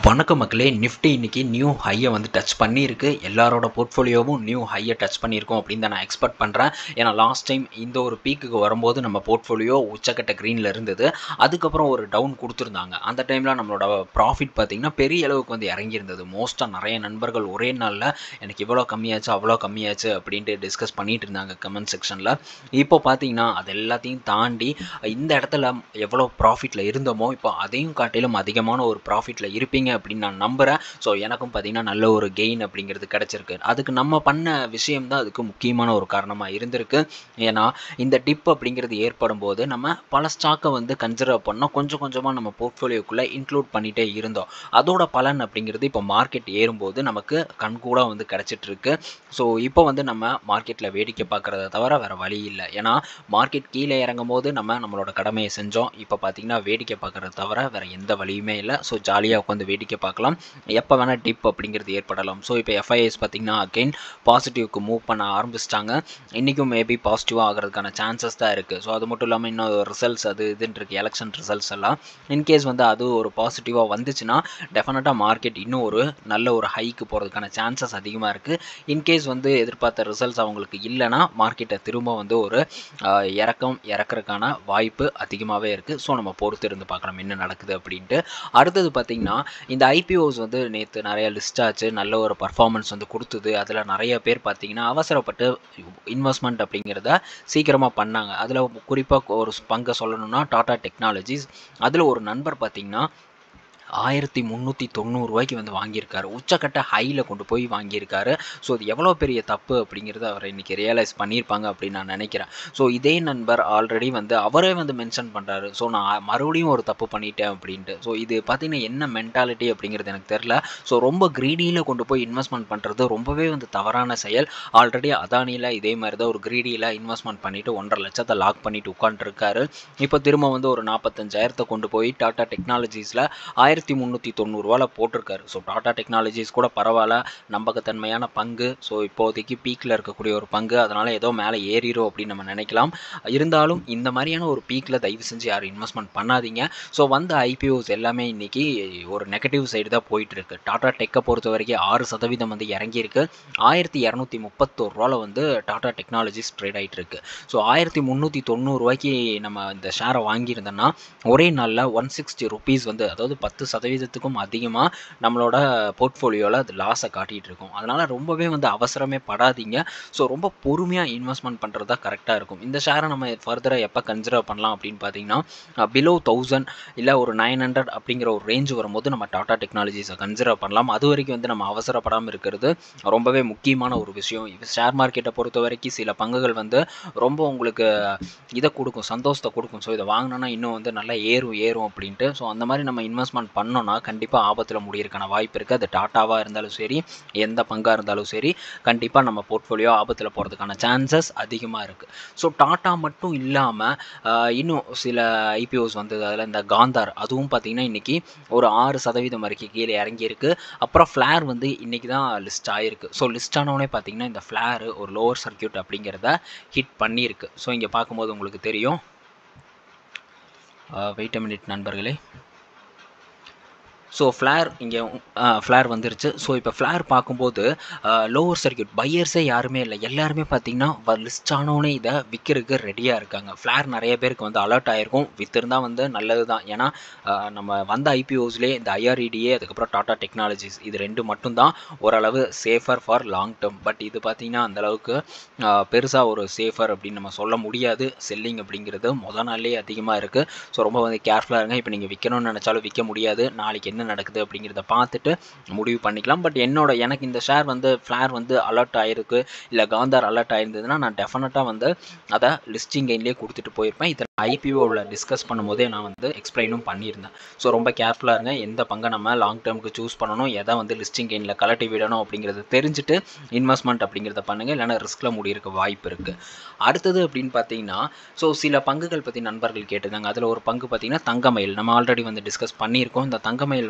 வணக்கம் மக்களே நிஃப்டி இன்னைக்கு நியூ ஹையை வந்து டச் பண்ணியிருக்கு எல்லாரோட போர்ட்ஃபோலியோவும் நியூ ஹையை டச் பண்ணியிருக்கோம் அப்படின்னு தான் நான் எக்ஸ்பெக்ட் பண்ணுறேன் ஏன்னா லாஸ்ட் டைம் இந்த ஒரு பீக்குக்கு வரும்போது நம்ம போர்ட்ஃபோலியோ உச்சக்கட்ட க்ரீனில் இருந்தது அதுக்கப்புறம் ஒரு டவுன் கொடுத்துருந்தாங்க அந்த டைமில் நம்மளோட ப்ராஃபிட் பார்த்திங்கன்னா பெரிய அளவுக்கு வந்து இறங்கியிருந்தது மோஸ்ட்டாக நிறைய நண்பர்கள் ஒரே நாளில் எனக்கு இவ்வளோ கம்மியாச்சு அவ்வளோ கம்மியாச்சு அப்படின்ட்டு டிஸ்கஸ் பண்ணிட்டு இருந்தாங்க கமெண்ட் செக்ஷனில் இப்போ பார்த்தீங்கன்னா அது எல்லாத்தையும் தாண்டி இந்த இடத்துல எவ்வளோ ப்ராஃபிட்டில் இருந்தோமோ இப்போ அதையும் காட்டிலும் அதிகமான ஒரு ப்ராஃபிட்டில் இருப்பீங்க அப்படின்னு நான் நம்புகிறேன் ஸோ எனக்கும் பார்த்தீங்கன்னா நல்ல ஒரு கெயின் அப்படிங்கிறது கிடச்சிருக்கு அதுக்கு நம்ம பண்ண விஷயம் தான் அதுக்கு முக்கியமான ஒரு காரணமாக இருந்திருக்கு ஏன்னா இந்த டிப் அப்படிங்கிறது ஏற்படும் போது நம்ம பல ஸ்டாக்கை வந்து கன்சிடர் பண்ணோம் கொஞ்சம் கொஞ்சமாக நம்ம போர்ட்ஃபோலியோக்குள்ளே இன்க்ளூட் பண்ணிகிட்டே இருந்தோம் அதோட பலன் அப்படிங்கிறது இப்போ மார்க்கெட் ஏறும்போது நமக்கு கண்கூட வந்து கிடச்சிட்ருக்கு ஸோ இப்போ வந்து நம்ம மார்க்கெட்டில் வேடிக்கை பார்க்குறத தவிர வேறு வழி இல்லை ஏன்னா மார்க்கெட் கீழே இறங்கும் போது நம்ம நம்மளோட கடமையை செஞ்சோம் இப்போ பார்த்தீங்கன்னா வேடிக்கை பார்க்குறத தவிர வேறு எந்த வழியுமே இல்லை ஸோ ஜாலியாக உட்காந்து வேடிக்கை பார்க்கலாம் எப்போ வேணால் டிப் அப்படிங்கிறது ஏற்படலாம் ஸோ இப்போ எஃப்ஐஎஸ் பார்த்தீங்கன்னா அகெயின் பாசிட்டிவ்க்கு மூவ் பண்ண ஆரம்பிச்சிட்டாங்க இன்றைக்கும் மேபி பாசிட்டிவாக ஆகிறதுக்கான சான்சஸ் தான் இருக்குது ஸோ அது மட்டும் இல்லாமல் இன்னும் ரிசல்ட்ஸ் அது இதுன்னு இருக்குது எலெக்ஷன் ரிசல்ட்ஸ் எல்லாம் இன்கேஸ் வந்து அது ஒரு பாசிட்டிவாக வந்துச்சுன்னா டெஃபினட்டாக மார்க்கெட் இன்னும் ஒரு நல்ல ஒரு ஹைக்கு போகிறதுக்கான சான்சஸ் அதிகமாக இருக்குது இன்கேஸ் வந்து எதிர்பார்த்த ரிசல்ட்ஸ் அவங்களுக்கு இல்லைன்னா மார்க்கெட்டை திரும்ப வந்து ஒரு ஆஹ், இறக்கம் இறக்குறதுக்கான வாய்ப்பு அதிகமாகவே இருக்குது ஸோ நம்ம பொறுத்து இருந்து பார்க்கலாம் என்ன நடக்குது அப்படின்ட்டு அடுத்தது பார்த்திங்கன்னா இந்த ஐபிஓஸ் வந்து நேற்று நிறைய லிஸ்ட் ஆச்சு நல்ல ஒரு பர்ஃபார்மன்ஸ் வந்து கொடுத்தது அதில் நிறைய பேர் பார்த்தீங்கன்னா அவசரப்பட்டு இன்வெஸ்ட்மெண்ட் அப்படிங்கிறத சீக்கிரமாக பண்ணாங்க அதில் குறிப்பாக ஒரு பங்கை சொல்லணும்னா டாடா டெக்னாலஜிஸ் அதில் ஒரு நண்பர் பார்த்தீங்கன்னா ஆயிரத்தி முந்நூற்றி தொண்ணூறுரூவாய்க்கு வந்து வாங்கியிருக்காரு உச்சக்கட்ட ஹையில் கொண்டு போய் வாங்கியிருக்காரு ஸோ இது எவ்வளோ பெரிய தப்பு அப்படிங்கிறத அவர் இன்றைக்கி ரியலைஸ் பண்ணியிருப்பாங்க அப்படின்னு நான் நினைக்கிறேன் ஸோ இதே நண்பர் ஆல்ரெடி வந்து அவரே வந்து மென்ஷன் பண்ணுறாரு ஸோ நான் மறுபடியும் ஒரு தப்பு பண்ணிட்டேன் அப்படின்ட்டு ஸோ இது பார்த்தீங்கன்னா என்ன மென்டாலிட்டி அப்படிங்கிறது எனக்கு தெரில ஸோ ரொம்ப க்ரீடியில் கொண்டு போய் இன்வெஸ்ட்மெண்ட் பண்ணுறது ரொம்பவே வந்து தவறான செயல் ஆல்ரெடி அதானியில் இதே மாதிரி தான் ஒரு க்ரீடியில் இன்வெஸ்ட்மெண்ட் பண்ணிவிட்டு ஒன்றரை லட்சத்தை லாக் பண்ணிட்டு உட்காந்துருக்காரு இப்போ திரும்ப வந்து ஒரு நாற்பத்தஞ்சாயிரத்தை கொண்டு போய் டாடா டெக்னாலஜிஸில் ஆயிரத்தி முந்நூற்றி தொண்ணூறுரூவாவில் போட்டிருக்காரு ஸோ டாடா டெக்னாலஜிஸ் கூட பரவாயில்ல நம்பகத்தன்மையான பங்கு ஸோ இப்போதைக்கு பீக்கில் இருக்கக்கூடிய ஒரு பங்கு அதனால் ஏதோ மேலே ஏறிடும் அப்படின்னு நம்ம நினைக்கலாம் இருந்தாலும் இந்த மாதிரியான ஒரு பீக்கில் தயவு செஞ்சு யாரும் இன்வெஸ்ட்மெண்ட் பண்ணாதீங்க ஸோ வந்த ஐபிஓஸ் எல்லாமே இன்னைக்கு ஒரு நெகட்டிவ் சைடு தான் போயிட்டு இருக்கு டாடா டெக்கை பொறுத்த வரைக்கும் ஆறு சதவீதம் வந்து இறங்கியிருக்கு ஆயிரத்தி இரநூத்தி முப்பத்தோரு ரூபாவில் வந்து டாடா டெக்னாலஜிஸ் ட்ரேட் ஆகிட்டு இருக்கு ஸோ ஆயிரத்தி முந்நூற்றி தொண்ணூறுரூவாய்க்கு நம்ம இந்த ஷேரை வாங்கியிருந்தோம்னா ஒரே நாளில் ஒன் சிக்ஸ்டி ருபீஸ் வந்து அதாவது பத்து சதவீதத்துக்கும் அதிகமாக நம்மளோட போர்ட்ஃபோலியோவில் அது லாஸை காட்டிகிட்டு இருக்கும் அதனால் ரொம்பவே வந்து அவசரமே படாதீங்க ஸோ ரொம்ப பொறுமையாக இன்வெஸ்ட்மெண்ட் பண்ணுறது தான் கரெக்டாக இருக்கும் இந்த ஷேரை நம்ம ஃபர்தராக எப்போ கன்சிடர் பண்ணலாம் அப்படின்னு பார்த்தீங்கன்னா பிலோ தௌசண்ட் இல்லை ஒரு நைன் ஹண்ட்ரட் அப்படிங்கிற ஒரு ரேஞ்ச் வரும்போது நம்ம டாடா டெக்னாலஜிஸை கன்சிடர் பண்ணலாம் அது வரைக்கும் வந்து நம்ம அவசரப்படாமல் இருக்கிறது ரொம்பவே முக்கியமான ஒரு விஷயம் இது ஷேர் மார்க்கெட்டை பொறுத்த வரைக்கும் சில பங்குகள் வந்து ரொம்ப உங்களுக்கு இதை கொடுக்கும் சந்தோஷத்தை கொடுக்கும் ஸோ இதை வாங்கினோன்னா இன்னும் வந்து நல்லா ஏறும் ஏறும் அப்படின்ட்டு ஸோ அந்த மாதிரி நம்ம இன்வெஸ்ட்மெண்ட் பண்ணோன்னா கண்டிப்பாக ஆபத்தில் முடியறதுக்கான வாய்ப்பு இருக்குது அது டாட்டாவாக இருந்தாலும் சரி எந்த பங்காக இருந்தாலும் சரி கண்டிப்பாக நம்ம போர்ட்ஃபோலியோ ஆபத்தில் போகிறதுக்கான சான்சஸ் அதிகமாக இருக்குது ஸோ டாட்டா மட்டும் இல்லாமல் இன்னும் சில ஐபிஓஸ் வந்தது அதில் இந்த காந்தார் அதுவும் பார்த்திங்கன்னா இன்றைக்கி ஒரு ஆறு சதவீதம் வரைக்கும் கீழே இறங்கியிருக்கு அப்புறம் ஃப்ளேர் வந்து இன்றைக்கி தான் லிஸ்ட் ஆகிருக்கு ஸோ லிஸ்ட் ஆனவொடனே பார்த்திங்கன்னா இந்த ஃப்ளேரு ஒரு லோவர் சர்க்கியூட் அப்படிங்கிறத ஹிட் பண்ணியிருக்கு ஸோ இங்கே பார்க்கும்போது உங்களுக்கு தெரியும் வெயிட் மினிட் நண்பர்களே ஸோ ஃப்ளேர் இங்கே ஃப்ளேர் வந்துருச்சு ஸோ இப்போ ஃப்ளேர் பார்க்கும்போது லோவர் சர்க்கியூட் பையர்ஸே யாருமே இல்லை எல்லாருமே பார்த்தீங்கன்னா லிஸ்ட் ஆனோடனே இதை விற்கிறதுக்கு ரெடியாக இருக்காங்க ஃப்ளேர் நிறைய பேருக்கு வந்து அலர்ட் ஆகிருக்கும் வித்திருந்தால் வந்து நல்லது தான் ஏன்னா அஹ், நம்ம வந்த ஐபிஓஸ்லேயே இந்த ஐஆர்இடிஏ அதுக்கப்புறம் டாடா டெக்னாலஜிஸ் இது ரெண்டு மட்டும்தான் ஓரளவு safer for long term but இது பார்த்தீங்கன்னா அந்தளவுக்கு பெருசாக ஒரு சேஃபர் அப்படின்னு நம்ம சொல்ல முடியாது செல்லிங் அப்படிங்கிறது முத நாள்லேயே அதிகமாக இருக்குது ஸோ ரொம்ப வந்து கேர்ஃபுல்லாக இருங்க இப்போ நீங்கள் விற்கணும்னு நினச்சாலும் விற்க முடியாது நாளைக்கு என்ன நடக்குது அப்படிங்கிறத பார்த்துட்டு முடிவு பண்ணிக்கலாம் பட் என்னோட எனக்கு இந்த ஷேர் வந்து ஃப்ளேர் வந்து அலர்ட் ஆகிருக்கு இல்லை காந்தார் அலர்ட் ஆயிருந்ததுன்னா நான் டெஃபினட்டாக வந்து அதை லிஸ்டிங் கைன்லேயே கொடுத்துட்டு போயிருப்பேன் இதை ஐபிஓவில் டிஸ்கஸ் பண்ணும்போதே நான் வந்து எக்ஸ்பிளைனும் பண்ணியிருந்தேன் ஸோ ரொம்ப கேர்ஃபுல்லாக இருங்க எந்த பங்கை நம்ம லாங் டேர்முக்கு சூஸ் பண்ணணும் எதை வந்து லிஸ்டிங் கெயினில் கலட்டி விடணும் அப்படிங்கிறத தெரிஞ்சுட்டு இன்வெஸ்ட்மெண்ட் அப்படிங்கிறத பண்ணுங்கள் இல்லைன்னா ரிஸ்கில் முடியிருக்க வாய்ப்பு இருக்குது அடுத்தது அப்படின்னு பார்த்தீங்கன்னா ஸோ சில பங்குகள் பற்றி நண்பர்கள் கேட்டிருந்தாங்க அதில் ஒரு பங்கு பார்த்தீங்கன்னா தங்கமயில் நம்ம ஆல்ரெடி வந்து டிஸ்கஸ் பண்ணியிருக்கோம் இந்த தங்கமயில் வந்து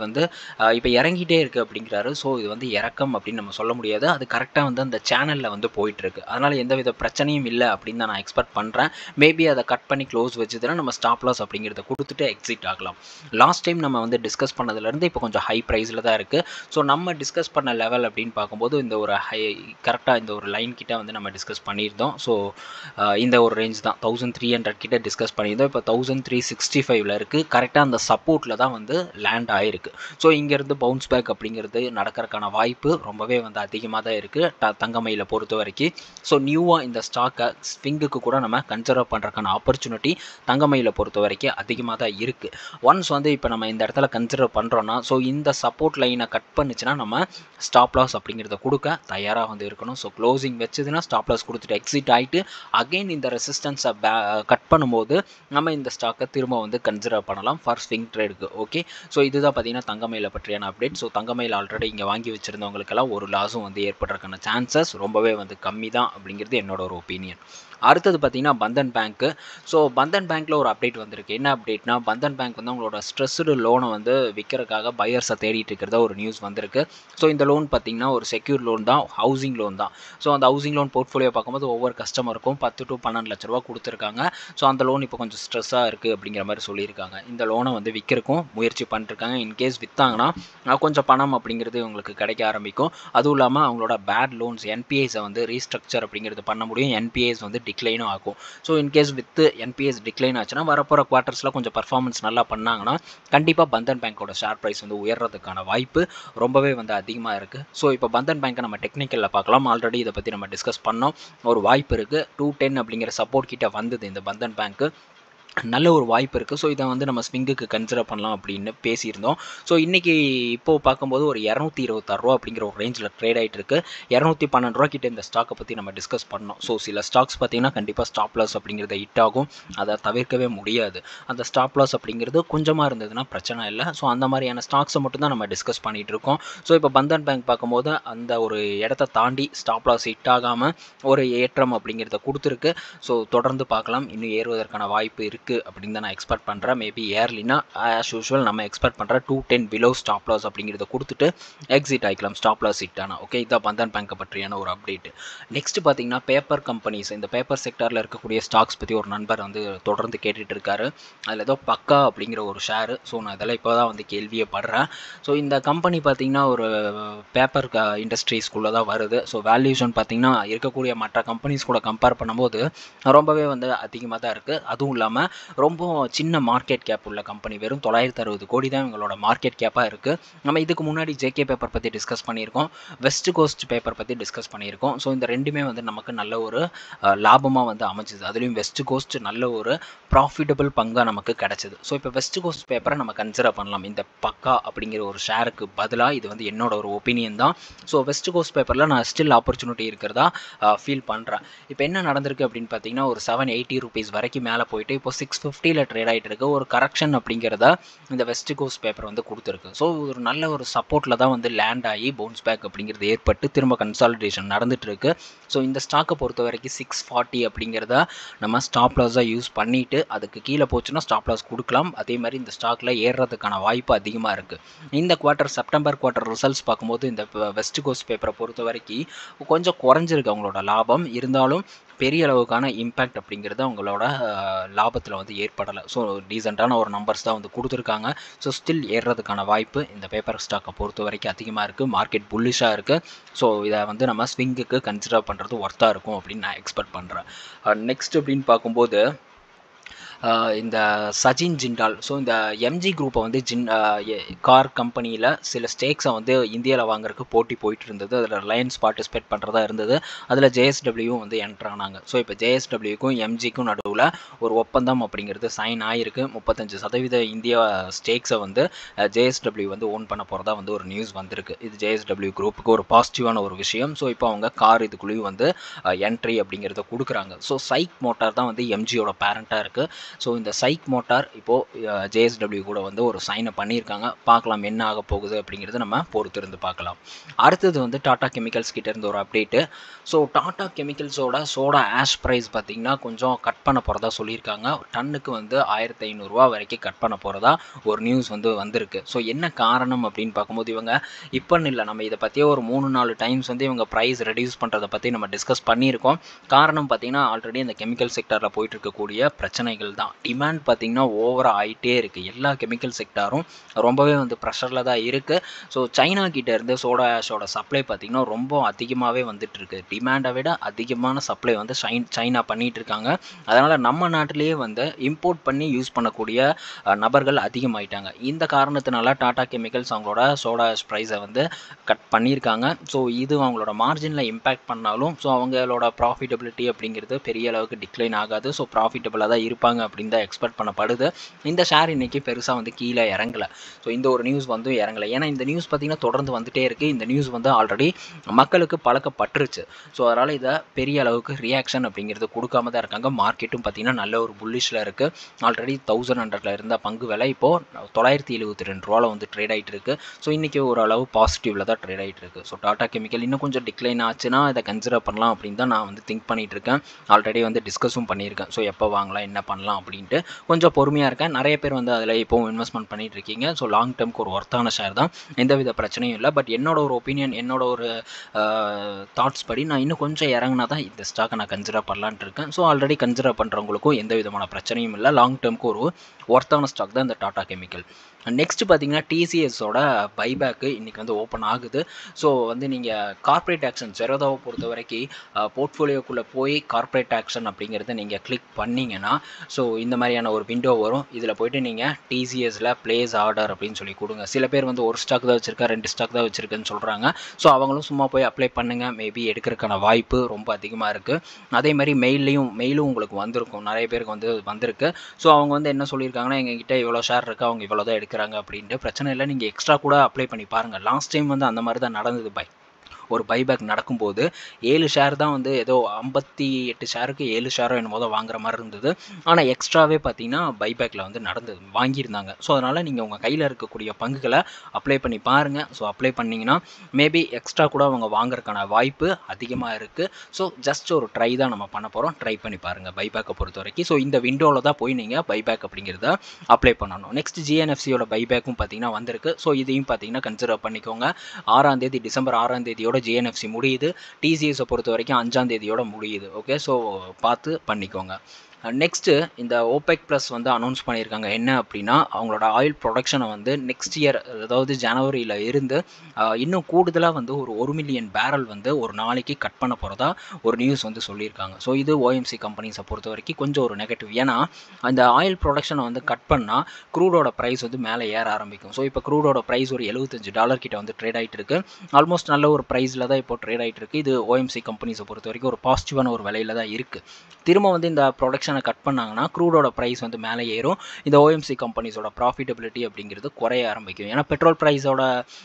வந்து இப்போ இறங்கிட்டே இருக்குது அப்படிங்கிறாரு ஸோ இது வந்து இறக்கம் அப்படின்னு நம்ம சொல்ல முடியாது அது கரெக்டாக வந்து அந்த சேனலில் வந்து போயிட்டுருக்கு அதனால் எந்த வித பிரச்சனையும் இல்லை அப்படின்னு தான் நான் எக்ஸ்பெக்ட் பண்ணுறேன் மேபி அதை கட் பண்ணி க்ளோஸ் வச்சதுன்னா நம்ம ஸ்டாப் லாஸ் அப்படிங்கிறத கொடுத்துட்டு எக்ஸிட் ஆகலாம் லாஸ்ட் டைம் நம்ம வந்து டிஸ்கஸ் பண்ணதுலேருந்து இப்போ கொஞ்சம் ஹை ப்ரைஸில் தான் இருக்குது ஸோ நம்ம டிஸ்கஸ் பண்ண லெவல் அப்படின்னு பார்க்கும்போது இந்த ஒரு ஹை கரெக்டாக இந்த ஒரு லைன் கிட்ட வந்து நம்ம டிஸ்கஸ் பண்ணியிருந்தோம் ஸோ இந்த ஒரு ரேஞ்ச் தான் தௌசண்ட் த்ரீ ஹண்ட்ரட் கிட்ட டிஸ்கஸ் பண்ணியிருந்தோம் இப்போ தௌசண்ட் த்ரீ சிக்ஸ்டி ஃபைவ்ல இருக்குது கரெக்டாக அந்த சப்போர்ட்டில் தான் வந்து லேண்ட் ஆகிருக்கு ஸோ இங்கேருந்து பவுன்ஸ் பேக் அப்படிங்கிறது நடக்கிறதுக்கான வாய்ப்பு ரொம்பவே வந்து அதிகமாக தான் இருக்குது ட தங்கமயில பொறுத்த வரைக்கும் ஸோ நியூவாக இந்த ஸ்டாக்கை ஸ்விங்குக்கு கூட நம்ம கன்சிடர் பண்ணுறதுக்கான ஆப்பர்ச்சுனிட்டி தங்கமயில பொறுத்த வரைக்கும் அதிகமாக தான் இருக்குது ஒன்ஸ் வந்து இப்போ நம்ம இந்த இடத்துல கன்சிடர் பண்ணுறோன்னா ஸோ இந்த சப்போர்ட் லைனை கட் பண்ணுச்சுன்னா நம்ம ஸ்டாப் லாஸ் அப்படிங்கிறத கொடுக்க தயாராக வந்து இருக்கணும் ஸோ க்ளோசிங் வச்சதுன்னா ஸ்டாப் லாஸ் கொடுத்துட்டு எக்ஸிட் ஆகிட்டு அகெயின் இந்த ரெசிஸ்டன்ஸை பே கட் பண்ணும்போது நம்ம இந்த ஸ்டாக்கை திரும்ப வந்து கன்சிடர் பண்ணலாம் ஃபார் ஸ்விங் ட்ரேடுக்கு ஓகே ஸோ இதுதான் பார்த்தீங்கன்னா தங்கமயில பற்றியான அப்டேட் ஸோ தங்கமயில் ஆல்ரெடி இங்கே வாங்கி வச்சுருந்தவங்களுக்கெல்லாம் ஒரு லாஸும் வந்து ஏற்படுறதுக்கான சான்சஸ் ரொம்பவே வந்து கம்மி தான் அப்படிங்கிறது என்னோட ஒரு ஒப்பீனியன் அடுத்தது பார்த்தீங்கன்னா பந்தன் பேங்க்கு ஸோ பந்தன் பேங்க்கில் ஒரு அப்டேட் வந்திருக்கு என்ன அப்டேட்னா பந்தன் பேங்க் வந்து அவங்களோட ஸ்ட்ரெஸ்டு லோனை வந்து விற்கிறதுக்காக பையர்ஸை தேடிட்டு இருக்கிறதா ஒரு நியூஸ் வந்திருக்கு ஸோ இந்த லோன் பார்த்தீங்கன்னா ஒரு செக்யூர் லோன் தான் ஹவுசிங் லோன் தான் ஸோ அந்த ஹவுசிங் லோன் போர்ட்ஃபோலியோ பார்க்கும்போது ஒவ்வொரு கஸ்டமருக்கும் பத்து டு பன்னெண்டு லட்ச ரூபா கொடுத்துருக்காங்க ஸோ அந்த லோன் இப்போ கொஞ்சம் ஸ்ட்ரெஸ்ஸாக இருக்குது அப்படிங்கிற மாதிரி சொல்லியிருக்காங்க இந்த லோனை வந்து விற்கிறக்கும் முயற்சி பண்ணிருக்காங்க இன்கேஸ் விற்றாங்கன்னா கொஞ்சம் பணம் அப்படிங்கிறது உங்களுக்கு கிடைக்க ஆரம்பிக்கும் அதுவும் இல்லாமல் அவங்களோட பேட் லோன்ஸ் என்பிஎஸை வந்து ரீஸ்ட்ரக்சர் அப்படிங்கிறது பண்ண முடியும் என்பிஎஸ் வந்து டிக்ளைனும் ஆகும் ஸோ இன்கேஸ் வித்து என்பிஎஸ் டிக்ளைன் ஆச்சுன்னா வரப்போகிற குவார்ட்டர்ஸில் கொஞ்சம் பர்ஃபார்மன்ஸ் நல்லா பண்ணாங்கன்னா கண்டிப்பாக பந்தன் பேங்க்கோட ஷேர் ப்ரைஸ் வந்து உயர்றதுக்கான வாய்ப்பு ரொம்பவே வந்து அதிகமாக இருக்குது ஸோ இப்போ பந்தன் பேங்க்கை நம்ம டெக்னிக்கலில் பார்க்கலாம் ஆல்ரெடி இதை பற்றி நம்ம டிஸ்கஸ் பண்ணோம் ஒரு வாய்ப்பு இருக்குது டூ டென் அப்படிங்கிற சப்போர்ட் கிட்ட வந்தது இந்த பந்தன் பேங்க்கு நல்ல ஒரு வாய்ப்பு இருக்குது ஸோ இதை வந்து நம்ம ஸ்விங்குக்கு கன்சிடர் பண்ணலாம் அப்படின்னு பேசியிருந்தோம் ஸோ இன்றைக்கி இப்போது பார்க்கும்போது ஒரு இரநூத்தி இருபத்தாறுரூவா அப்படிங்கிற ஒரு ரேஞ்சில் ட்ரேட் ஆகிட்டு இருக்கு இரநூத்தி பன்னெண்டு ரூபா கிட்ட இந்த ஸ்டாக்கை பற்றி நம்ம டிஸ்கஸ் பண்ணோம் ஸோ சில ஸ்டாக்ஸ் பார்த்தீங்கன்னா கண்டிப்பாக ஸ்டாப் லாஸ் அப்படிங்கிறத ஹிட் ஆகும் அதை தவிர்க்கவே முடியாது அந்த ஸ்டாப் லாஸ் அப்படிங்கிறது கொஞ்சமாக இருந்ததுன்னா பிரச்சனை இல்லை ஸோ அந்த மாதிரியான ஸ்டாக்ஸை மட்டும் தான் நம்ம டிஸ்கஸ் பண்ணிகிட்டு இருக்கோம் ஸோ இப்போ பந்தன் பேங்க் பார்க்கும்போது அந்த ஒரு இடத்த தாண்டி ஸ்டாப் லாஸ் ஹிட் ஆகாமல் ஒரு ஏற்றம் அப்படிங்கிறத கொடுத்துருக்கு ஸோ தொடர்ந்து பார்க்கலாம் இன்னும் ஏறுவதற்கான வாய்ப்பு இருக்குது இருக்குது அப்படின்னு தான் நான் எக்ஸ்பெக்ட் பண்ணுறேன் மேபி ஏர்லினா ஆஸ் யூஷுவல் நம்ம எக்ஸ்பெக்ட் பண்ணுற two ten below stop loss அப்படிங்கிறத கொடுத்துட்டு எக்ஸிட் ஆகிக்கலாம் ஸ்டாப் லாஸ் ஹிட் ஆனால் ஓகே இதான் பந்தன் பேங்கை பற்றியான ஒரு அப்டேட் நெக்ஸ்ட் பார்த்தீங்கன்னா பேப்பர் கம்பெனிஸ் இந்த பேப்பர் செக்டரில் இருக்கக்கூடிய ஸ்டாக்ஸ் பற்றி ஒரு நண்பர் வந்து தொடர்ந்து கேட்டுட்டு இருக்காரு அதில் ஏதோ பக்கா அப்படிங்கிற ஒரு ஷேரு ஸோ நான் இதெல்லாம் இப்போ தான் வந்து கேள்வியே படுறேன் ஸோ இந்த கம்பெனி பார்த்தீங்கன்னா ஒரு பேப்பர் இண்டஸ்ட்ரீஸ்குள்ளே தான் வருது ஸோ வேல்யூஷன் பார்த்தீங்கன்னா இருக்கக்கூடிய மற்ற கம்பெனிஸ் கூட கம்பேர் பண்ணும்போது ரொம்பவே வந்து அதிகமாக தான் இருக்குது அதுவும் இல்லாமல் ரொம்ப சின்ன மார்க்கெட் கேப் உள்ள கம்பெனி வெறும் தொள்ளாயிரத்தி அறுபது கோடி தான் இவங்களோட மார்க்கெட் கேப்பாக இருக்குது நம்ம இதுக்கு முன்னாடி ஜேகே பேப்பர் பற்றி டிஸ்கஸ் பண்ணியிருக்கோம் வெஸ்ட் கோஸ்ட் பேப்பர் பற்றி டிஸ்கஸ் பண்ணியிருக்கோம் ஸோ இந்த ரெண்டுமே வந்து நமக்கு நல்ல ஒரு லாபமாக வந்து அமைஞ்சுது அதுலேயும் வெஸ்ட் கோஸ்ட் நல்ல ஒரு ப்ராஃபிட்டபிள் பங்காக நமக்கு கிடச்சிது ஸோ இப்போ வெஸ்ட் கோஸ்ட் பேப்பரை நம்ம கன்சிடர் பண்ணலாம் இந்த பக்கா அப்படிங்கிற ஒரு ஷேருக்கு பதிலாக இது வந்து என்னோட ஒரு ஒப்பீனியன் தான் ஸோ வெஸ்ட் கோஸ்ட் பேப்பரில் நான் ஸ்டில் ஆப்பர்ச்சுனிட்டி இருக்கிறதா ஃபீல் பண்ணுறேன் இப்போ என்ன நடந்திருக்கு அப்படின்னு பார்த்தீங்கன்னா ஒரு செவன் எயிட்டி ருபீஸ் வரைக்கும் மேலே போயிட்டு இப்போ சிக்ஸ் ஃபிஃப்டியில் ட்ரேட் ஆகிட்டு இருக்கு ஒரு கரெக்ஷன் அப்படிங்கிறத இந்த வெஸ்ட் கோஸ்ட் பேப்பர் வந்து கொடுத்துருக்கு ஸோ ஒரு நல்ல ஒரு சப்போர்ட்டில் தான் வந்து லேண்ட் ஆகி பவுன்ஸ் பேக் அப்படிங்கிறது ஏற்பட்டு திரும்ப கன்சாலிடேஷன் நடந்துட்டு இருக்கு ஸோ இந்த ஸ்டாக்கை பொறுத்த வரைக்கும் சிக்ஸ் ஃபார்ட்டி அப்படிங்கிறத நம்ம ஸ்டாப் லாஸாக யூஸ் பண்ணிவிட்டு அதுக்கு கீழே போச்சுன்னா ஸ்டாப் லாஸ் கொடுக்கலாம் அதே மாதிரி இந்த ஸ்டாக்கில் ஏறுறதுக்கான வாய்ப்பு அதிகமாக இருக்குது இந்த குவார்ட்டர் செப்டம்பர் குவார்ட்டர் ரிசல்ட்ஸ் பார்க்கும்போது இந்த வெஸ்ட் கோஸ்ட் பேப்பரை பொறுத்த வரைக்கும் கொஞ்சம் குறைஞ்சிருக்கு அவங்களோட லாபம் இருந்தாலும் பெரிய அளவுக்கான இம்பேக்ட் அப்படிங்கிறது அவங்களோட லாபத்தில் வந்து ஏற்படலை ஸோ டீசெண்டான ஒரு நம்பர்ஸ் தான் வந்து கொடுத்துருக்காங்க ஸோ ஸ்டில் ஏறுறதுக்கான வாய்ப்பு இந்த பேப்பர் ஸ்டாக்கை பொறுத்த வரைக்கும் அதிகமாக இருக்குது மார்க்கெட் புல்லிஷாக இருக்குது ஸோ இதை வந்து நம்ம ஸ்விங்குக்கு கன்சிடர் பண்ணுறது ஒர்த்தாக இருக்கும் அப்படின்னு நான் எக்ஸ்பெக்ட் பண்ணுறேன் நெக்ஸ்ட் அப்படின்னு பார்க்கும்போது இந்த சச்சின் ஜிண்டால் ஸோ இந்த எம்ஜி குரூப்பை வந்து ஜின் கார் கம்பெனியில் சில ஸ்டேக்ஸை வந்து இந்தியாவில் வாங்குறதுக்கு போட்டி போயிட்டு இருந்தது அதில் ரிலையன்ஸ் பார்ட்டிசிபேட் பண்ணுறதா இருந்தது அதில் ஜேஎஸ்டபிள்யூவும் வந்து என்ட்ரு ஆனாங்க ஸோ இப்போ ஜேஎஸ்டபிள்யூக்கும் எம்ஜிக்கும் நடுவில் ஒரு ஒப்பந்தம் அப்படிங்கிறது சைன் ஆகிருக்கு முப்பத்தஞ்சு சதவீத இந்தியா ஸ்டேக்ஸை வந்து ஜேஎஸ்டபிள்யூ வந்து ஓன் பண்ண போகிறதா வந்து ஒரு நியூஸ் வந்திருக்கு இது ஜேஎஸ்டபிள்யூ குரூப்புக்கு ஒரு பாசிட்டிவான ஒரு விஷயம் ஸோ இப்போ அவங்க கார் இதுக்குள்ளேயும் வந்து என்ட்ரி அப்படிங்கிறத கொடுக்குறாங்க ஸோ சைக் மோட்டார் தான் வந்து எம்ஜியோட பேரண்ட்டாக இருக்குது ஸோ இந்த சைக் மோட்டார் இப்போது ஜேஎஸ்டபிள்யூ கூட வந்து ஒரு சைனை பண்ணியிருக்காங்க பார்க்கலாம் என்ன ஆக போகுது அப்படிங்கிறது நம்ம பொறுத்திருந்து பார்க்கலாம் அடுத்தது வந்து டாடா கெமிக்கல்ஸ் கிட்ட இருந்து ஒரு அப்டேட்டு ஸோ டாடா கெமிக்கல்ஸோட சோடா ஆஷ் ப்ரைஸ் பார்த்திங்கன்னா கொஞ்சம் கட் பண்ண போகிறதா சொல்லியிருக்காங்க டன்னுக்கு வந்து ஆயிரத்தி ஐநூறுரூவா வரைக்கும் கட் பண்ண போகிறதா ஒரு நியூஸ் வந்து வந்திருக்கு ஸோ என்ன காரணம் அப்படின்னு பார்க்கும்போது இவங்க இப்போன்னு இல்லை நம்ம இதை பற்றியே ஒரு மூணு நாலு டைம்ஸ் வந்து இவங்க ப்ரைஸ் ரெடியூஸ் பண்ணுறதை பற்றி நம்ம டிஸ்கஸ் பண்ணியிருக்கோம் காரணம் பார்த்திங்கன்னா ஆல்ரெடி இந்த கெமிக்கல் செக்டரில் போயிட்டு இருக்கக்கூடிய பிரச்சனைகள் தான் டிமாண்ட் பார்த்திங்கன்னா ஓவராக ஆகிட்டே இருக்குது எல்லா கெமிக்கல் செக்டாரும் ரொம்பவே வந்து ப்ரெஷரில் தான் இருக்குது ஸோ சைனா கிட்ட இருந்து சோடா ஆஷோட சப்ளை பார்த்திங்கன்னா ரொம்ப அதிகமாகவே வந்துட்டு இருக்கு டிமாண்டை விட அதிகமான சப்ளை வந்து சைன் சைனா பண்ணிகிட்டு இருக்காங்க அதனால் நம்ம நாட்டிலேயே வந்து இம்போர்ட் பண்ணி யூஸ் பண்ணக்கூடிய அஹ், நபர்கள் அதிகமாயிட்டாங்க இந்த காரணத்தினால டாடா கெமிக்கல்ஸ் அவங்களோட சோடா ஆஷ் ப்ரைஸை வந்து கட் பண்ணியிருக்காங்க ஸோ இது அவங்களோட மார்ஜினில் இம்பேக்ட் பண்ணாலும் ஸோ அவங்களோட ப்ராஃபிட்டபிலிட்டி அப்படிங்கிறது பெரிய அளவுக்கு டிக்ளைன் ஆகாது ஸோ ப்ராஃபிட்டபிளாக தான் இருப்பாங்க அப்படின்னு தான் எக்ஸ்பெக்ட் பண்ணப்படுது இந்த ஷேர் இன்னைக்கு பெருசாக வந்து கீழே இறங்கல ஸோ இந்த ஒரு நியூஸ் வந்து இறங்கல ஏன்னா இந்த நியூஸ் பார்த்தீங்கன்னா தொடர்ந்து வந்துட்டே இருக்குது இந்த நியூஸ் வந்து ஆல்ரெடி மக்களுக்கு பழக்கப்பட்டுருச்சு ஸோ அதனால் இதை பெரிய அளவுக்கு ரியாக்ஷன் அப்படிங்கிறது கொடுக்காம தான் இருக்காங்க மார்க்கெட்டும் பார்த்தீங்கன்னா நல்ல ஒரு புல்லிஷில் இருக்குது ஆல்ரெடி தௌசண்ட் ஹண்ட்ரட்ல இருந்த பங்கு விலை இப்போது தொள்ளாயிரத்தி எழுபத்தி ரெண்டு ரூபாவில் வந்து ட்ரேட் ஆகிட்டு இருக்கு ஸோ இன்றைக்கி ஓரளவு பாசிட்டிவில் தான் ட்ரேட் ஆகிட்டு இருக்கு ஸோ டாடா கெமிக்கல் இன்னும் கொஞ்சம் டிக்ளைன் ஆச்சுன்னா இதை கன்சிடர் பண்ணலாம் அப்படின்னு தான் நான் வந்து திங்க் பண்ணிட்டு இருக்கேன் ஆல்ரெடி வந்து டிஸ்கஸும் பண்ணியிருக்கேன் ஸோ எப்போ வாங்கலாம் என்ன பண்ணலாம் அப்படின்ட்டு கொஞ்சம் பொறுமையாக இருக்கேன் நிறைய பேர் வந்து அதில் இப்போவும் இன்வெஸ்ட்மெண்ட் பண்ணிட்டு இருக்கீங்க ஸோ லாங் டேர்ம்க்கு ஒரு ஒர்த்தான ஷேர் தான் எந்தவித பிரச்சனையும் இல்லை பட் என்னோட ஒரு ஒப்பீனியன் என்னோட ஒரு தாட்ஸ் படி நான் இன்னும் கொஞ்சம் இறங்கினா தான் இந்த ஸ்டாக்கை நான் கன்சிடர் பண்ணலான்ட்டு இருக்கேன் ஸோ ஆல்ரெடி கன்சிடர் பண்ணுறவங்களுக்கும் எந்த விதமான பிரச்சனையும் இல்லை லாங் டேர்ம்க்கு ஒரு ஒர்த்தான ஸ்டாக் தான் இந்த டாடா கெமிக்கல் நெக்ஸ்ட் பார்த்தீங்கன்னா டிசிஎஸோட பைபேக்கு இன்றைக்கி வந்து ஓப்பன் ஆகுது ஸோ வந்து நீங்கள் கார்ப்பரேட் ஆக்ஷன் ஜெரோதாவை பொறுத்த வரைக்கும் போர்ட்ஃபோலியோக்குள்ளே போய் கார்ப்பரேட் ஆக்ஷன் அப்படிங்கிறத நீங்கள் கிளிக் பண்ணிங்கன்னா ஸோ இந்த மாதிரியான ஒரு விண்டோ வரும் இதில் போயிட்டு நீங்கள் டிசிஎஸில் பிளேஸ் ஆர்டர் அப்படின்னு சொல்லி கொடுங்க சில பேர் வந்து ஒரு ஸ்டாக் தான் வச்சுருக்கா ரெண்டு ஸ்டாக் தான் வச்சுருக்குன்னு சொல்கிறாங்க ஸோ அவங்களும் சும்மா போய் அப்ளை பண்ணுங்கள் மேபி எடுக்கிறதுக்கான வாய்ப்பு ரொம்ப அதிகமாக இருக்குது அதே மாதிரி மெயிலையும் மெயிலும் உங்களுக்கு வந்திருக்கும் நிறைய பேருக்கு வந்து வந்திருக்கு ஸோ அவங்க வந்து என்ன சொல்லியிருக்காங்கன்னா எங்ககிட்ட இவ்வளோ ஷேர் இருக்குது அவங்க இவ்வளோ தான் எடுக்கிறாங்க அப்படின்ட்டு பிரச்சனை இல்லை நீங்கள் எக்ஸ்ட்ரா கூட அப்ளை பண்ணி பாருங்கள் லாஸ்ட் டைம் வந்து அந்த மாதிரி தான் நடந்தது பை ஒரு பைபேக் நடக்கும்போது ஏழு ஷேர் தான் வந்து ஏதோ ஐம்பத்தி எட்டு ஷேருக்கு ஏழு ஷேரோ என்னமோ தான் வாங்குற மாதிரி இருந்தது ஆனால் எக்ஸ்ட்ராவே பார்த்தீங்கன்னா பைபேக்கில் வந்து நடந்தது வாங்கியிருந்தாங்க ஸோ அதனால் நீங்கள் உங்கள் கையில் இருக்கக்கூடிய பங்குகளை அப்ளை பண்ணி பாருங்கள் ஸோ அப்ளை பண்ணிங்கன்னா மேபி எக்ஸ்ட்ரா கூட அவங்க வாங்குறதுக்கான வாய்ப்பு அதிகமாக இருக்குது ஸோ ஜஸ்ட் ஒரு ட்ரை தான் நம்ம பண்ண போகிறோம் ட்ரை பண்ணி பாருங்கள் பைபேக்கை பொறுத்த வரைக்கும் ஸோ இந்த விண்டோவில் தான் போய் நீங்கள் பைபேக் அப்படிங்கிறத அப்ளை பண்ணணும் நெக்ஸ்ட் ஜிஎன்எஃப்சியோட பைபேக்கும் பார்த்தீங்கன்னா வந்திருக்கு ஸோ இதையும் பார்த்தீங்கன்னா கன்சிடர் பண்ணிக்கோங்க ஆறாம் தேதி டிசம்பர் ஆறாம் தேதியோட ஜிஎன்எஃப்சி முடியுது டிசிஎஸை பொறுத்த வரைக்கும் அஞ்சாம் தேதியோட முடியுது ஓகே ஸோ பார்த்து பண்ணிக்கோங்க நெக்ஸ்ட்டு இந்த ஓபெக் ப்ளஸ் வந்து அனௌன்ஸ் பண்ணியிருக்காங்க என்ன அப்படின்னா அவங்களோட ஆயில் ப்ரொடக்ஷனை வந்து நெக்ஸ்ட் இயர் அதாவது ஜனவரியில் இருந்து ஆஹ், இன்னும் கூடுதலாக வந்து ஒரு ஒரு மில்லியன் பேரல் வந்து ஒரு நாளைக்கு கட் பண்ண போகிறதா ஒரு நியூஸ் வந்து சொல்லியிருக்காங்க ஸோ இது ஓஎம்சி கம்பெனிஸை பொறுத்த வரைக்கும் கொஞ்சம் ஒரு நெகட்டிவ் ஏன்னா அந்த ஆயில் ப்ரொடக்ஷனை வந்து கட் பண்ணால் க்ரூடோட ப்ரைஸ் வந்து மேலே ஏற ஆரம்பிக்கும் ஸோ இப்போ க்ரூடோட ப்ரைஸ் ஒரு எழுபத்தஞ்சு டாலர் கிட்ட வந்து ட்ரேட் ஆகிட்டு இருக்கு ஆல்மோஸ்ட் நல்ல ஒரு ப்ரைஸில் தான் இப்போ ட்ரேட் ஆகிட்டு இருக்கு இது ஓஎம்சி கம்பெனிஸை பொறுத்த வரைக்கும் ஒரு பாசிட்டிவான ஒரு விலையில தான் இருக்குது திரும்ப வந்து இந்த ப்ரொடக்ஷனை கட் பண்ணாங்கன்னா க்ரூடோட ப்ரைஸ் வந்து மேலே ஏறும் இந்த ஓஎம்சி கம்பெனிஸோட ப்ராஃபிட்டபிலிட்டி அப்படிங்கிறது குறைய ஆரம்பிக்கும் ஏன்னா பெட்ரோல் ப்ரைஸோட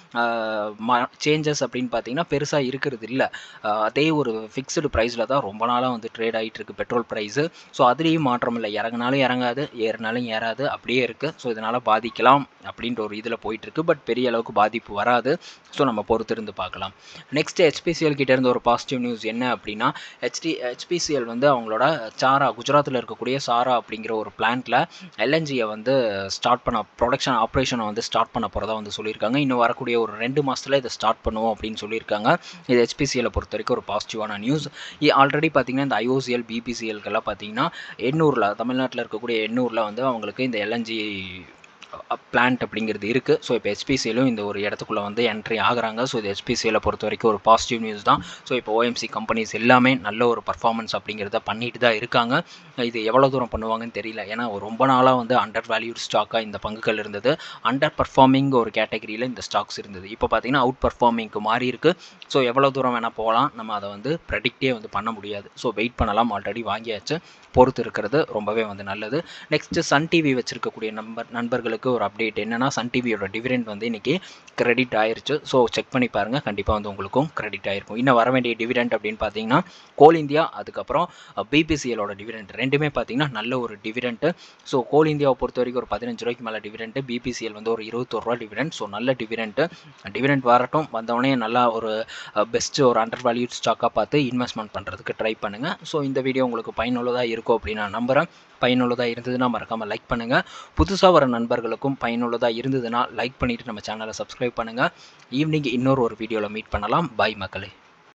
சேஞ்சஸ் அப்படின்னு பார்த்தீங்கன்னா பெருசாக இருக்கிறது இல்லை அதே ஒரு ஃபிக்ஸ்டு ப்ரைஸில் தான் ரொம்ப நாளாக வந்து ட்ரேட் ஆகிட்டு இருக்கு பெட்ரோல் ப்ரைஸு ஸோ அதுலேயும் மாற்றம் இல்லை இறங்கினாலும் இறங்காது ஏறினாலும் ஏறாது அப்படியே இருக்குது ஸோ இதனால் பாதிக்கலாம் அப்படின்ற ஒரு இதில் போயிட்டுருக்கு பட் பெரிய அளவுக்கு பாதிப்பு வராது ஸோ நம்ம பொறுத்திருந்து பார்க்கலாம் நெக்ஸ்ட் ஹெச்பிசிஎல் கிட்ட இருந்து ஒரு பாசிட்டிவ் நியூஸ் என்ன அப்படின்னா ஹெச்டி ஹெச்பிசிஎல் வந்து அவங்களோட சாரா குஜராத்தில் இருக்கக்கூடிய சாரா அப்படிங்கிற ஒரு பிளான்ட்டில் எல்என்ஜியை வந்து ஸ்டார்ட் பண்ண ப்ரொடக்ஷன் ஆப்ரேஷனை வந்து ஸ்டார்ட் பண்ண போகிறதா வந்து சொல்லியிருக்காங்க இன்னும் வரக்கூடிய ஒரு ரெண்டு மாதத்தில் இதை ஸ்டார்ட் பண்ணுவோம் அப்படின்னு சொல்லியிருக்காங்க இது ஹெச்பிசிஎலை பொறுத்த வரைக்கும் ஒரு பாசிட்டிவான நியூஸ் ஆல்ரெடி பார்த்தீங்கன்னா இந்த ஐஓசிஎல் பிபிசிஎல்கெல்லாம் பார்த்தீங்கன்னா எண்ணூரில் தமிழ்நாட்டில் இருக்கக்கூடிய எண்ணூரில் வந்து அவங்களுக்கு இந்த எல்என்ஜி பிளான்ட் அப்படிங்கிறது இருக்குது ஸோ இப்போ ஹெச்பிசியிலும் இந்த ஒரு இடத்துக்குள்ளே வந்து என்ட்ரி ஆகுறாங்க ஸோ இது ஹெச்பிசியில் பொறுத்த வரைக்கும் ஒரு பாசிட்டிவ் நியூஸ் தான் ஸோ இப்போ ஓஎம்சி கம்பெனிஸ் எல்லாமே நல்ல ஒரு பர்ஃபார்மன்ஸ் அப்படிங்கிறத பண்ணிட்டு தான் இருக்காங்க இது எவ்வளோ தூரம் பண்ணுவாங்கன்னு தெரியல ஏன்னா ஒரு ரொம்ப நாளாக வந்து அண்டர் வேல்யூட் ஸ்டாக்காக இந்த பங்குகள் இருந்தது அண்டர் பர்ஃபார்மிங் ஒரு கேட்டகரியில் இந்த ஸ்டாக்ஸ் இருந்தது இப்போ பார்த்தீங்கன்னா அவுட் பர்ஃபார்மிங்க்கு மாறி இருக்குது ஸோ எவ்வளோ தூரம் வேணால் போகலாம் நம்ம அதை வந்து ப்ரெடிக்டே வந்து பண்ண முடியாது ஸோ வெயிட் பண்ணலாம் ஆல்ரெடி வாங்கியாச்சு பொறுத்து இருக்கிறது ரொம்பவே வந்து நல்லது நெக்ஸ்ட்டு சன் டிவி வச்சுருக்கக்கூடிய நம்பர் நண்பர்களுக்கு உங்களுக்கு ஒரு அப்டேட் என்னன்னா சன் டிவியோட டிவிடெண்ட் வந்து இன்றைக்கி கிரெடிட் ஆயிருச்சு ஸோ செக் பண்ணி பாருங்கள் கண்டிப்பாக வந்து உங்களுக்கும் கிரெடிட் ஆயிருக்கும் இன்னும் வர வேண்டிய டிவிடெண்ட் அப்படின்னு பார்த்தீங்கன்னா கோல் இந்தியா அதுக்கப்புறம் பிபிசிஎலோட டிவிடெண்ட் ரெண்டுமே பார்த்தீங்கன்னா நல்ல ஒரு டிவிடெண்ட்டு ஸோ கோல் இந்தியாவை பொறுத்த வரைக்கும் ஒரு பதினஞ்சு ரூபாய்க்கு மேலே டிவிடெண்ட் பிபிசிஎல் வந்து ஒரு இருபத்தொரு ரூபா டிவிடெண்ட் ஸோ நல்ல டிவிடெண்ட்டு டிவிடெண்ட் வரட்டும் வந்தவொடனே நல்லா ஒரு பெஸ்ட்டு ஒரு அண்டர் வேல்யூட் ஸ்டாக்காக பார்த்து இன்வெஸ்ட்மெண்ட் பண்ணுறதுக்கு ட்ரை பண்ணுங்கள் ஸோ இந்த வீடியோ உங்களுக்கு பயனுள்ளதாக இருக்கும் அப்படின்னு நான் நம்புகிறேன் பயனுள்ளதாக இருந்ததுன்னா மறக்காமல் லைக் பண்ணுங்கள் புதுசாக வர நண்பர்களுக்கும் பயனுள்ளதாக இருந்ததுன்னா லைக் பண்ணிவிட்டு நம்ம சேனலை சப்ஸ்கிரைப் பண்ணுங்கள் ஈவினிங் இன்னொரு ஒரு வீடியோவில் மீட் பண்ணலாம் பாய் மக்களே